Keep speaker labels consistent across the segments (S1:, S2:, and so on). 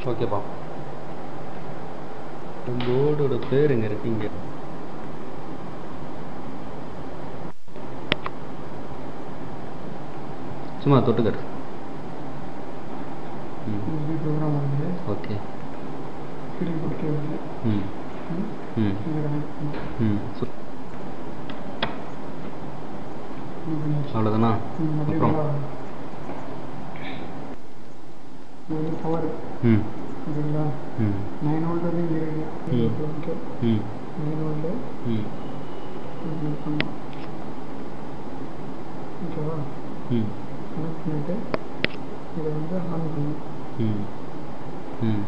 S1: ஓகேப்பா போர்டோட பேர் எங்க இருக்கீங்க சும்மா தொட்டுக்கட்டு ம்
S2: இது ப்ரோக்ராம் வந்து
S1: ஓகே
S2: ஸ்க்ரீன் கொடுக்க வந்து
S1: ம் ம்
S2: இது கனெக்ட் பண்ணி
S1: ம் சு
S2: இது பண்ணியாச்சு.
S1: அவ்வளோதானா
S2: ம், அப்படியே
S1: அப்புறம்
S2: மேல இது வந்து பவர்
S1: ம்
S2: ஓகேங்களா
S1: ம்
S2: நைன் வோல்ட் வந்து இங்கே
S1: ம்.
S2: இருக்கு
S1: ம்
S2: நைன் வோல்ட்டு
S1: ம்
S2: இது பண்ணலாம் ஓகேவா
S1: ம்
S2: கனெக்ட் பண்ணிவிட்டு இதை வந்து ஆன் பண்ணணும்
S1: ம் ம்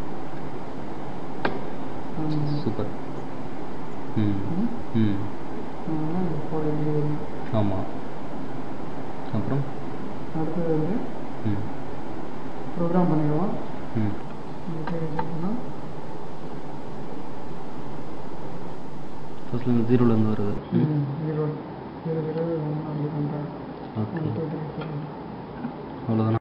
S2: ஆன் பண்ணணும்.
S1: சூப்பர் ம்
S2: ம்.
S1: ம்
S2: ஆனா இந்த போட வேண்டியது
S1: ஆமாம் அப்புறம்
S2: அடுத்தது வந்து
S1: ம்
S2: ப்ரோக்ராம் பண்ணிடுவோம்
S1: ம்
S2: இந்த பேர் வச்சுருக்கோம்னா
S1: ஃபர்ஸ்ட்லேருந்து ஜீரோலேருந்து வருது ம்
S2: ஜீரோ ஜீரோ ஜீரோ ஒன்று அப்படி பண்ணுறேன்
S1: okay
S2: one two three four
S1: அவ்வளோதானா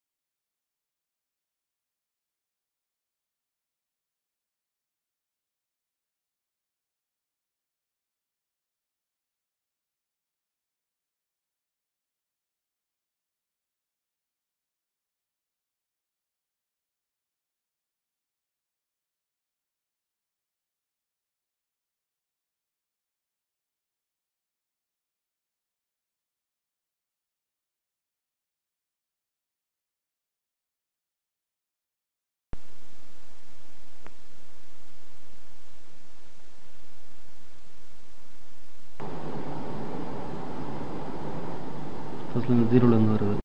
S1: ஃபர்ஸ்ட்லேருந்து ஜீரோலேருந்து வருது